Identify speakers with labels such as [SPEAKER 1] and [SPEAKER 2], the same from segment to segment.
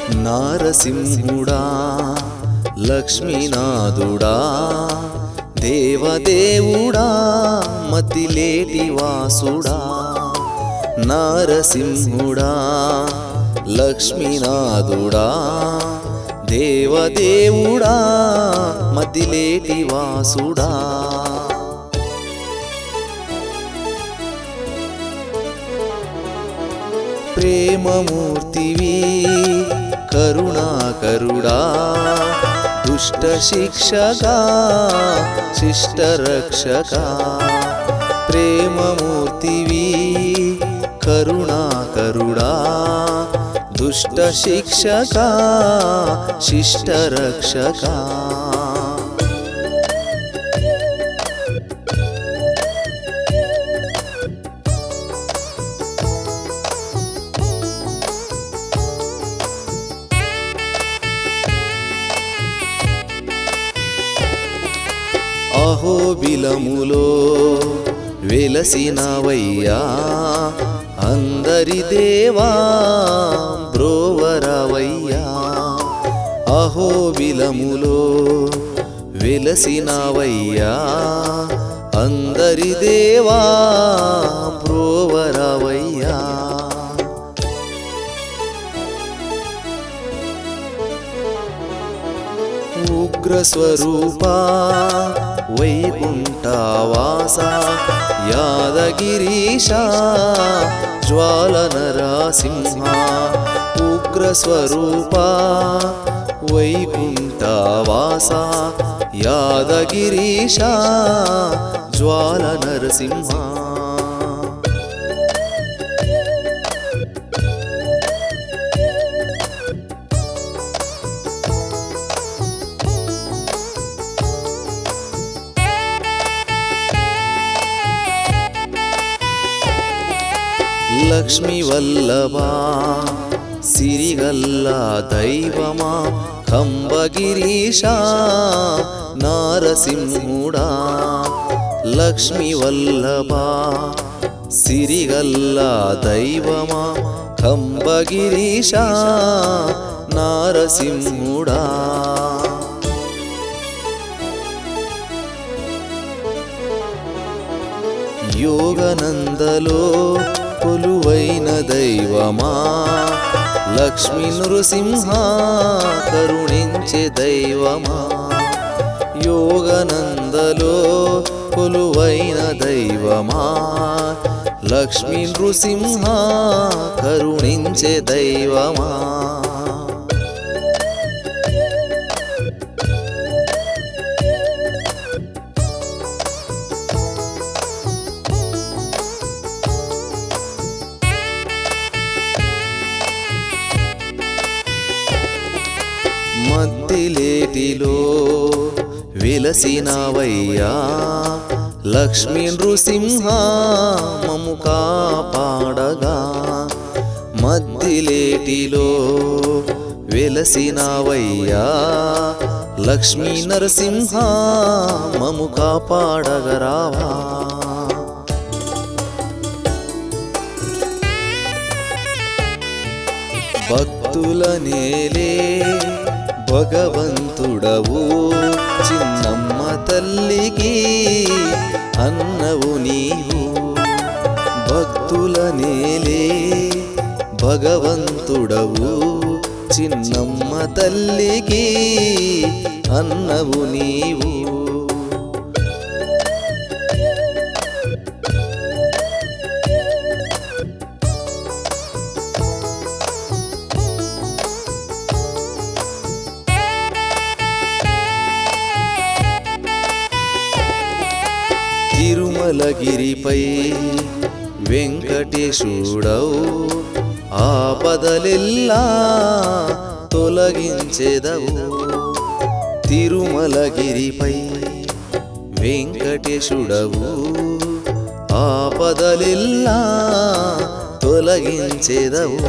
[SPEAKER 1] నారసింహుడా లక్ష్మీనాథుడా దేవదేవుడా మతిలేటి వాసుడా నారసింహుడా లక్ష్మీనాథుడా దేవదేవుడా మతిలేటి వాసుడా ప్రేమమూర్తివి కరుణాకరుడా దుష్ట శిక్షగా శిష్ట రక్షక ప్రేమమూర్తివి కరుణాకరుడా దుష్ట శిక్షక శిష్ట రక్షక అహోబిలములో వెలసినవయ్యా అందరి దేవా బ్రోవరవయ్యా అహోబిలములో వెలసినవయ్యా అందరి దేవా బ్రోవరవయ్యా ఉగ్రస్వరూపా వైకుంఠవాస యాదగిరీశ జ్వాల నరసింహ ఉగ్రస్వరూపా వైకుంఠవాస యాదగిరీశ జ్వాల నరసింహ లక్ష్మి వల్లభా సిరిగల్ల దైవమా కంబగిరీశ నారసింహుడా లక్ష్మి వల్లభా సిరిగల్ల దైవమా కంబగిరీశ నారసింహుడా యోగనందలో కొలువైన దైవమా లక్ష్మీ నృసింహ కరుణించే దైవమా యోగనందలో కొలువైన దైవమా లక్ష్మీ నృసింహ కరుణించే దైవమా మద్దిలేటిలో విలసినవయ్యా లక్ష్మీ నృసింహ మము కాపాడగా మద్దిలేటిలో వెలసినవయ్యా లక్ష్మీ నరసింహ మము కాపాడగరావా భక్తుల నేలే భగవంతుడవు చిన్నమ్మ తల్లికి అన్నవు నీవు భక్తుల నేలే భగవంతుడవు చిన్నమ్మ తల్లికి అన్నవు నీవు తిరుమలగిరిపై వెంకటేశుడవు ఆపదలెల్లా తొలగించెదవు తిరుమలగిరిపై వెంకటేశుడవు ఆపదలెల్లా తొలగించెదవు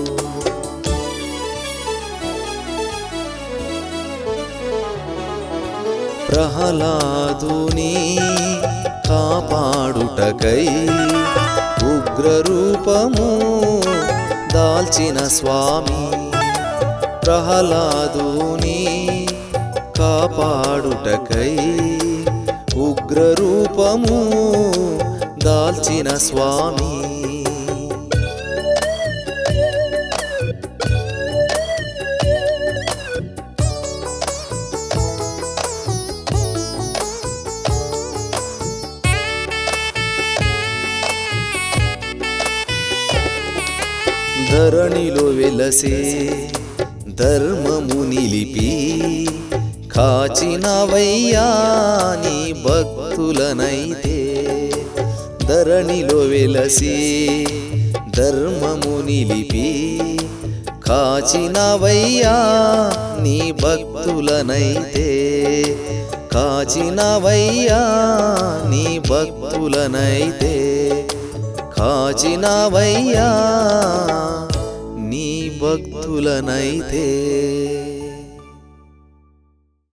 [SPEAKER 1] ప్రహ్లాదుని కాపాడుటకై ఉగ్రరూపము దాల్చిన స్వామి ప్రహ్లాదుని కాపాడుటకై ఉగ్రరూపము దాల్చిన స్వామి ధరణిలో వెలసే ధర్మము నిలిపి కాచినవయ్యా నీ భక్తులనైతే ధరణిలో వెలసి ధర్మము నిలిపి కాచినవయ్యా నీ భక్తులనైతే కాచినవయ్యా నీ భక్తులనైతే కాచినవయ్యా నీ భక్తులనైతే